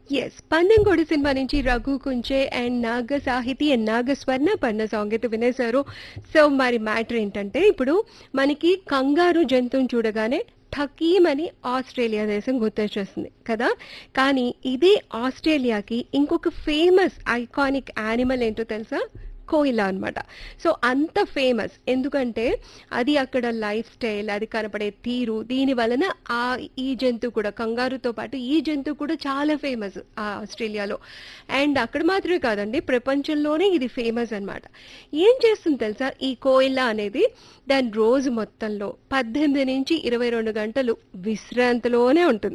Yes Pandemkodi cinema నుంచి Raghu Kunche and Naga Sahithi and Naga Swarna పన్న song అయితే వినేశారు సో మరి మ్యాటర్ ఏంటంటే ఇప్పుడు మనకి కంగారు జంతువుని చూడగానే ఠకీమని ఆస్ట్రేలియా దేశం గుర్తొచ్చేస్తుంది కదా కానీ ఇదే ఆస్ట్రేలియాకి ఇంకొక ఫేమస్ ఐకానిక్ యానిమల్ ఏంటో తెలుసా కోయిలా అన్నమాట సో అంత ఫేమస్ ఎందుకంటే అది అక్కడ లైఫ్ స్టైల్ అది కనపడే తీరు దీని వలన ఆ ఈ జంతువు కూడా కంగారుతో పాటు ఈ జంతువు కూడా చాలా ఫేమస్ ఆ ఆస్ట్రేలియాలో అండ్ అక్కడ మాత్రమే కాదండి ప్రపంచంలోనే ఇది ఫేమస్ అన్నమాట ఏం చేస్తుంది తెలుసా ఈ కోయిలా అనేది దాని రోజు మొత్తంలో పద్దెనిమిది నుంచి ఇరవై రెండు గంటలు విశ్రాంతిలోనే ఉంటుంది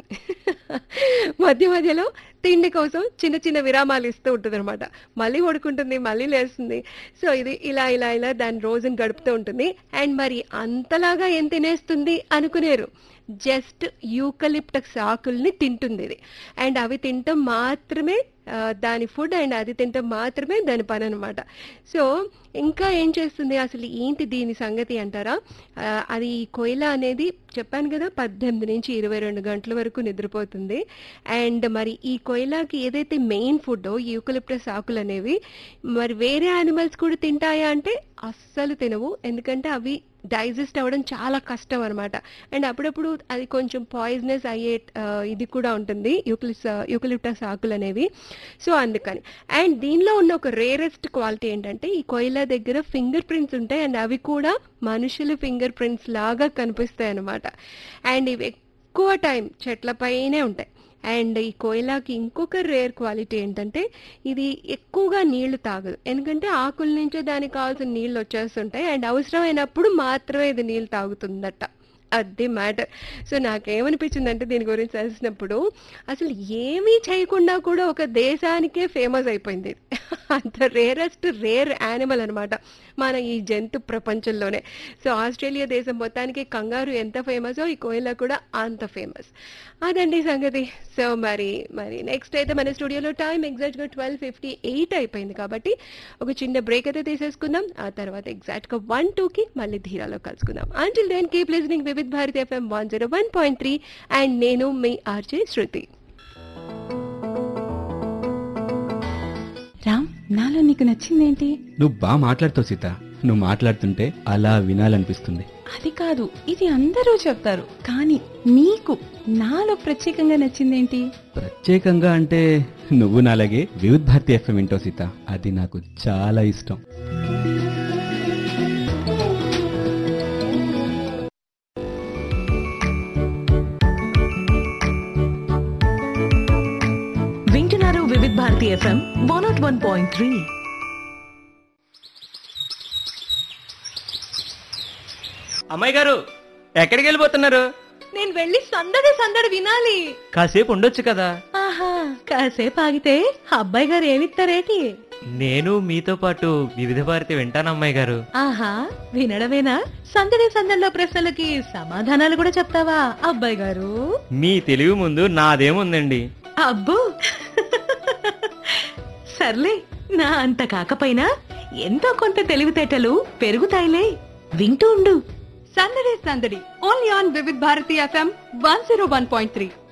మధ్య మధ్యలో తిండి కోసం చిన్న చిన్న విరామాలు ఇస్తూ ఉంటుంది అనమాట మళ్ళీ పడుకుంటుంది మళ్ళీ లేస్తుంది సో ఇది ఇలా ఇలా ఇలా దాని రోజును గడుపుతూ ఉంటుంది అండ్ మరి అంతలాగా ఏం తినేస్తుంది అనుకునేరు జస్ట్ యూకలిప్టక్స్ ఆకుల్ని తింటుంది ఇది అండ్ అవి తింటాం మాత్రమే ఆ, దాని ఫుడ్ అండ్ అది తింటాం మాత్రమే దాని పని అనమాట సో ఇంకా ఏం చేస్తుంది అసలు ఏంటి దీని సంగతి అంటారా ఆ, అది ఈ కోయిలా అనేది చెప్పాను కదా పద్దెనిమిది నుంచి ఇరవై రెండు గంటల వరకు నిద్రపోతుంది అండ్ మరి ఈ కోయిలాకి ఏదైతే మెయిన్ ఫుడ్ యూకలిప్టస్ ఆకులు అనేవి మరి వేరే యానిమల్స్ కూడా తింటాయా అంటే అస్సలు తినవు ఎందుకంటే అవి డైజెస్ట్ అవ్వడం చాలా కష్టం అనమాట అండ్ అప్పుడప్పుడు అది కొంచెం పాయిజనస్ అయ్యే ఆ, ఇది కూడా ఉంటుంది యూకలిస్ యూకలిప్టస్ ఆకులు అనేవి సో అందుకని అండ్ దీనిలో ఉన్న ఒక రేరెస్ట్ క్వాలిటీ ఏంటంటే ఈ కోయిలా దగ్గర ఫింగర్ ప్రింట్స్ ఉంటాయి అండ్ అవి కూడా మనుషుల ఫింగర్ ప్రింట్స్ లాగా కనిపిస్తాయి అన్నమాట అండ్ ఇవి ఎక్కువ టైం చెట్లపైనే ఉంటాయి అండ్ ఈ కోయిలాకి ఇంకొక రేర్ క్వాలిటీ ఏంటంటే ఇది ఎక్కువగా నీళ్లు తాగదు ఎందుకంటే ఆకుల నుంచే దానికి కావాల్సిన నీళ్లు వచ్చేస్తుంటాయి అండ్ అవసరమైనప్పుడు మాత్రమే ఇది నీళ్ళు తాగుతుందట అది మ్యాటర్ సో నాకేమనిపించిందంటే దీని గురించి తెలిసినప్పుడు అసలు ఏమీ చేయకుండా కూడా ఒక దేశానికే ఫేమస్ అయిపోయింది ఇది. అంత రేరెస్ట్ రేర్ యానిమల్ అన్నమాట మన ఈ జంతు ప్రపంచంలోనే సో ఆస్ట్రేలియా దేశం మొత్తానికి కంగారు ఎంత ఫేమసో ఈ కోయిలా కూడా అంత ఫేమస్ అదండి సంగతి సో మరి మరి నెక్స్ట్ అయితే మన స్టూడియోలో టైం ఎగ్జాక్ట్గా ట్వెల్వ్ ఫిఫ్టీ ఎయిట్ అయిపోయింది కాబట్టి ఒక చిన్న బ్రేక్ అయితే తీసేసుకుందాం ఆ తర్వాత ఎగ్జాక్ట్గా వన్ టూకి మళ్ళీ ధీరాలో కలుసుకుందాం until then keep listening Vividh Bharati FM one zero one point three and నేను మీ ఆర్జే శృతి రామ్ నాలో నీకు నచ్చిందేంటి నువ్వు బాగా మాట్లాడుతావు సీత నువ్వు మాట్లాడుతుంటే అలా వినాలనిపిస్తుంది అది కాదు ఇది అందరూ చెప్తారు కానీ నీకు నాలో ప్రత్యేకంగా నచ్చిందేంటి ప్రత్యేకంగా అంటే నువ్వు నాలాగే వివిధ్ భారతి ఎఫ్ఎం వింటావు సీత అది నాకు చాలా ఇష్టం వింటున్నారు Vividh Bharati FM one nought one point three అమ్మాయి గారు ఎక్కడికి వెళ్ళిపోతున్నారు నేను వెళ్ళి సందడి సందడి వినాలి కాసేపు ఉండొచ్చు కదా ఆహా కాసేపు ఆగితే అబ్బాయి గారు ఏమిస్తారేటి నేను మీతో పాటు వివిధ భారతి వింటాను అమ్మాయి గారు ఆహా వినడమేనా సందడి సందడిలో ప్రశ్నలకి సమాధానాలు కూడా చెప్తావా అబ్బాయి గారు మీ తెలివి ముందు నాదేముందండి అబ్బో సర్లే నా అంత కాకపోయినా ఎంతో కొంత తెలివితేటలు పెరుగుతాయిలే వింటూ ఉండు సందడి సందడి only on Vividh Bharati FM one zero one point three